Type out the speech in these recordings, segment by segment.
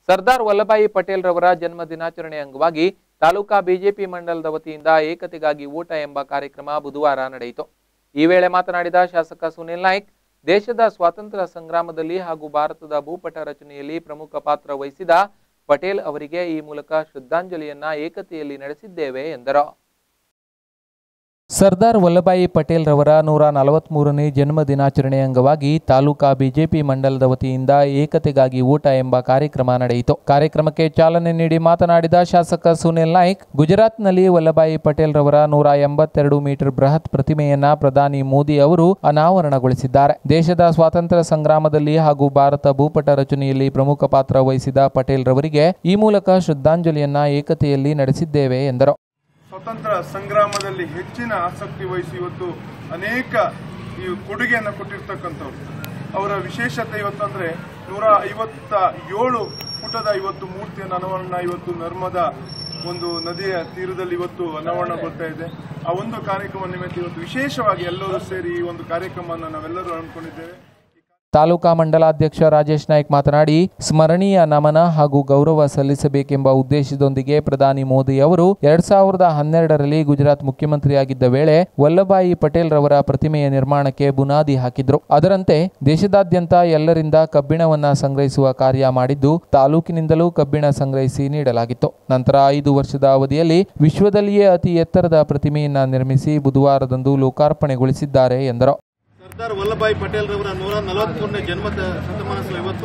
ಸರ್ದಾರ್ ವಲ್ಲಭಾಯಿ ಪಟೇಲ್ ರವರ ಜನ್ಮ ದಿನಾಚರಣೆ ಅಂಗವಾಗಿ ತಾಲೂಕಾ ಬಿಜೆಪಿ ಮಂಡಲದ ವತಿಯಿಂದ ಏಕತೆಗಾಗಿ ಊಟ ಎಂಬ ಕಾರ್ಯಕ್ರಮ ಬುಧವಾರ ನಡೆಯಿತು ಈ ವೇಳೆ ಮಾತನಾಡಿದ ಶಾಸಕ ಸುನಿಲ್ ನಾಯ್ಕ್ ದೇಶದ ಸ್ವಾತಂತ್ರ್ಯ ಸಂಗ್ರಾಮದಲ್ಲಿ ಹಾಗೂ ಭಾರತದ ಭೂಪಟ ರಚನೆಯಲ್ಲಿ ಪ್ರಮುಖ ಪಾತ್ರ ವಹಿಸಿದ ಪಟೇಲ್ ಅವರಿಗೆ ಈ ಮೂಲಕ ಶ್ರದ್ಧಾಂಜಲಿಯನ್ನ ಏಕತೆಯಲ್ಲಿ ನಡೆಸಿದ್ದೇವೆ ಎಂದರು ಸರ್ದಾರ್ ವಲ್ಲಭಾಯಿ ಪಟೇಲ್ ರವರ ನೂರ ನಲವತ್ಮೂರನೇ ಜನ್ಮ ದಿನಾಚರಣೆ ಅಂಗವಾಗಿ ತಾಲೂಕಾ ಬಿಜೆಪಿ ಮಂಡಲದ ವತಿಯಿಂದ ಏಕತೆಗಾಗಿ ಊಟ ಎಂಬ ಕಾರ್ಯಕ್ರಮ ನಡೆಯಿತು ಕಾರ್ಯಕ್ರಮಕ್ಕೆ ಚಾಲನೆ ನೀಡಿ ಮಾತನಾಡಿದ ಶಾಸಕ ಸುನಿಲ್ ನಾಯ್ಕ್ ಗುಜರಾತ್ನಲ್ಲಿ ವಲ್ಲಭಾಯಿ ಪಟೇಲ್ ರವರ ನೂರ ಎಂಬತ್ತೆರಡು ಮೀಟರ್ ಬೃಹತ್ ಪ್ರತಿಮೆಯನ್ನ ಪ್ರಧಾನಿ ಮೋದಿ ಅವರು ಅನಾವರಣಗೊಳಿಸಿದ್ದಾರೆ ದೇಶದ ಸ್ವಾತಂತ್ರ್ಯ ಸಂಗ್ರಾಮದಲ್ಲಿ ಹಾಗೂ ಭಾರತ ಭೂಪಟ ರಚನೆಯಲ್ಲಿ ಪ್ರಮುಖ ಪಾತ್ರ ವಹಿಸಿದ ಪಟೇಲ್ ರವರಿಗೆ ಈ ಮೂಲಕ ಶ್ರದ್ಧಾಂಜಲಿಯನ್ನ ಏಕತೆಯಲ್ಲಿ ನಡೆಸಿದ್ದೇವೆ ಎಂದರು ಸ್ವತಂತ್ರ ಸಂಗ್ರಾಮದಲ್ಲಿ ಹೆಚ್ಚಿನ ಆಸಕ್ತಿ ವಹಿಸಿ ಇವತ್ತು ಅನೇಕ ಈ ಕೊಡುಗೆಯನ್ನು ಕೊಟ್ಟಿರ್ತಕ್ಕಂಥವ್ರು ಅವರ ವಿಶೇಷತೆ ಇವತ್ತಂದ್ರೆ ನೂರ ಐವತ್ತ ಏಳು ಪುಟದ ಇವತ್ತು ಮೂರ್ತಿಯನ್ನು ಅನಾವರಣ ಇವತ್ತು ನರ್ಮದಾ ಒಂದು ನದಿಯ ತೀರದಲ್ಲಿ ಇವತ್ತು ಅನಾವರಣಗೊಳ್ತಾ ಇದೆ ಆ ಒಂದು ಕಾರ್ಯಕ್ರಮ ನಿಮಿತ್ತ ಇವತ್ತು ವಿಶೇಷವಾಗಿ ಎಲ್ಲರೂ ಸೇರಿ ಈ ಒಂದು ಕಾರ್ಯಕ್ರಮವನ್ನು ನಾವೆಲ್ಲರೂ ಹಮ್ಮಿಕೊಂಡಿದ್ದೇವೆ ತಾಲೂಕಾ ಮಂಡಲಾಧ್ಯಕ್ಷ ರಾಜೇಶ್ ನಾಯ್ಕ್ ಮಾತನಾಡಿ ಸ್ಮರಣೀಯ ನಮನ ಹಾಗೂ ಗೌರವ ಸಲ್ಲಿಸಬೇಕೆಂಬ ಉದ್ದೇಶದೊಂದಿಗೆ ಪ್ರಧಾನಿ ಮೋದಿ ಅವರು ಎರಡ್ ಸಾವಿರದ ಹನ್ನೆರಡರಲ್ಲಿ ಗುಜರಾತ್ ಮುಖ್ಯಮಂತ್ರಿಯಾಗಿದ್ದ ವೇಳೆ ವಲ್ಲಭಾಯಿ ಪಟೇಲ್ ರವರ ಪ್ರತಿಮೆಯ ನಿರ್ಮಾಣಕ್ಕೆ ಬುನಾದಿ ಹಾಕಿದ್ರು ಅದರಂತೆ ದೇಶದಾದ್ಯಂತ ಎಲ್ಲರಿಂದ ಕಬ್ಬಿಣವನ್ನ ಸಂಗ್ರಹಿಸುವ ಕಾರ್ಯ ಮಾಡಿದ್ದು ತಾಲೂಕಿನಿಂದಲೂ ಕಬ್ಬಿಣ ಸಂಗ್ರಹಿಸಿ ನೀಡಲಾಗಿತ್ತು ನಂತರ ಐದು ವರ್ಷದ ಅವಧಿಯಲ್ಲಿ ವಿಶ್ವದಲ್ಲಿಯೇ ಅತಿ ಎತ್ತರದ ಪ್ರತಿಮೆಯನ್ನ ನಿರ್ಮಿಸಿ ಬುಧವಾರದಂದು ಲೋಕಾರ್ಪಣೆಗೊಳಿಸಿದ್ದಾರೆ ಎಂದರು ಸರ್ದಾರ್ ವಲ್ಲಭಾಯಿ ಪಟೇಲ್ ರವರ ನೂರ ನಲವತ್ಮೂರನೇ ಜನ್ಮ ಶತಮಾನೋತ್ಸವ ಇವತ್ತು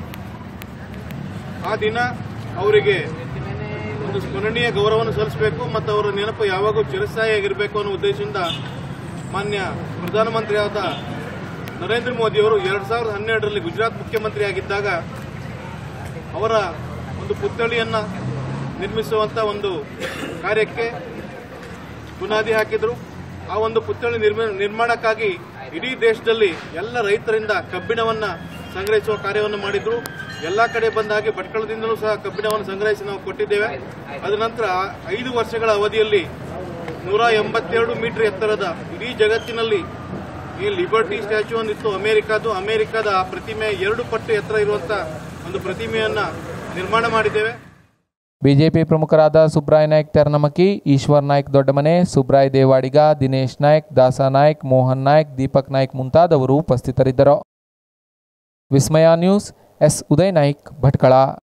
ಆ ದಿನ ಅವರಿಗೆ ಒಂದು ಸ್ಮರಣೀಯ ಗೌರವವನ್ನು ಸಲ್ಲಿಸಬೇಕು ಮತ್ತು ಅವರ ನೆನಪು ಯಾವಾಗೂ ಚಿರಸ್ಥಾಯಿಯಾಗಿರಬೇಕು ಅನ್ನೋ ಉದ್ದೇಶದಿಂದ ಮಾನ್ಯ ಪ್ರಧಾನಮಂತ್ರಿಯಾದ ನರೇಂದ್ರ ಮೋದಿ ಅವರು ಎರಡ್ ಸಾವಿರದ ಹನ್ನೆರಡರಲ್ಲಿ ಗುಜರಾತ್ ಮುಖ್ಯಮಂತ್ರಿ ಆಗಿದ್ದಾಗ ಅವರ ಒಂದು ಪುತ್ಥಳಿಯನ್ನ ನಿರ್ಮಿಸುವಂತ ಒಂದು ಕಾರ್ಯಕ್ಕೆ ಬುನಾದಿ ಹಾಕಿದ್ರು ಆ ಒಂದು ಪುತ್ಥಳಿ ನಿರ್ಮ- ನಿರ್ಮಾಣಕ್ಕಾಗಿ ಇಡೀ ದೇಶದಲ್ಲಿ ಎಲ್ಲ ರೈತರಿಂದ ಕಬ್ಬಿಣವನ್ನ ಸಂಗ್ರಹಿಸುವ ಕಾರ್ಯವನ್ನು ಮಾಡಿದ್ರು ಎಲ್ಲಾ ಕಡೆ ಬಂದ ಹಾಗೆ ಭಟ್ಕಳದಿಂದಲೂ ಸಹ ಕಬ್ಬಿಣವನ್ನು ಸಂಗ್ರಹಿಸಿ ನಾವು ಕೊಟ್ಟಿದ್ದೇವೆ ಅದ ನಂತರ ಐದು ವರ್ಷಗಳ ಅವಧಿಯಲ್ಲಿ ನೂರ ಎಂಬತ್ತೆರಡು ಮೀಟರ್ ಎತ್ತರದ ಇಡೀ ಜಗತ್ತಿನಲ್ಲಿ ಈ ಲಿಬರ್ಟಿ ಸ್ಟ್ಯಾಚ್ಯೂ ಒಂದಿತ್ತು ಅಮೆರಿಕಾದು ಅಮೆರಿಕದ ಆ ಪ್ರತಿಮೆ ಎರಡು ಪಟ್ಟು ಎತ್ತರ ಇರುವಂತ ಒಂದು ಪ್ರತಿಮೆಯನ್ನ ನಿರ್ಮಾಣ ಮಾಡಿದ್ದೇವೆ ಬಿಜೆಪಿ ಪ್ರಮುಖರಾದ ಸುಬ್ರಾಯ್ ನಾಯ್ಕ್ ತೆರನಮಕಿ ಈಶ್ವರ್ ನಾಯ್ಕ್ ದೊಡ್ಡಮನೆ ಸುಬ್ರಾಯ್ ದೇವಾಡಿಗ ದಿನೇಶ್ ನಾಯ್ಕ್ ದಾಸ ನಾಯ್ಕ್ ಮೋಹನ್ ನಾಯ್ಕ್ ದೀಪಕ್ ನಾಯ್ಕ್ ಮುಂತಾದವರು ಉಪಸ್ಥಿತರಿದ್ದರು ವಿಸ್ಮಯ ನ್ಯೂಸ್ ಎಸ್ ಉದಯ್ ನಾಯ್ಕ್ ಭಟ್ಕಳ